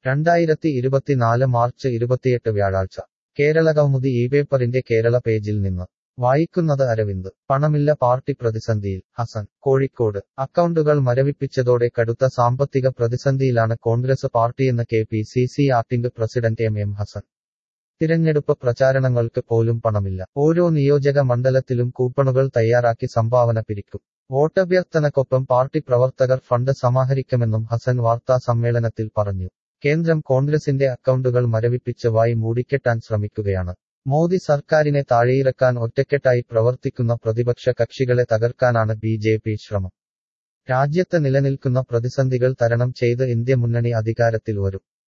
രണ്ടായിരത്തി ഇരുപത്തിനാല് മാർച്ച് ഇരുപത്തിയെട്ട് വ്യാഴാഴ്ച കേരള കൗമുദി ഈ പേപ്പറിന്റെ കേരള പേജിൽ നിന്ന് വായിക്കുന്നത് അരവിന്ദ് പണമില്ല പാർട്ടി പ്രതിസന്ധിയിൽ ഹസൻ കോഴിക്കോട് അക്കൗണ്ടുകൾ മരവിപ്പിച്ചതോടെ കടുത്ത സാമ്പത്തിക പ്രതിസന്ധിയിലാണ് കോൺഗ്രസ് പാർട്ടിയെന്ന് K P C C acting president M M Hasan തിരഞ്ഞെടുപ്പ് പ്രചാരണങ്ങൾക്ക് പോലും പണമില്ല ഓരോ നിയോജക മണ്ഡലത്തിലും കൂപ്പണുകൾ തയ്യാറാക്കി സംഭാവന പിരിക്കും വോട്ടഭ്യർത്ഥനക്കൊപ്പം പാർട്ടി പ്രവർത്തകർ ഫണ്ട് സമാഹരിക്കുമെന്നും ഹസൻ വാർത്താ സമ്മേളനത്തിൽ പറഞ്ഞു കേന്ദ്രം കോൺഗ്രസിന്റെ അക്കൗണ്ടുകൾ മരവിപ്പിച്ച് വായി മൂടിക്കെട്ടാൻ ശ്രമിക്കുകയാണ് മോദി സർക്കാരിനെ താഴെയിറക്കാൻ ഒറ്റക്കെട്ടായി പ്രവർത്തിക്കുന്ന പ്രതിപക്ഷ കക്ഷികളെ തകർക്കാനാണ് ബി ജെ പി ശ്രമം രാജ്യത്ത് നിലനിൽക്കുന്ന പ്രതിസന്ധികൾ തരണം ചെയ്ത് ഇന്ത്യ മുന്നണി അധികാരത്തിൽ വരും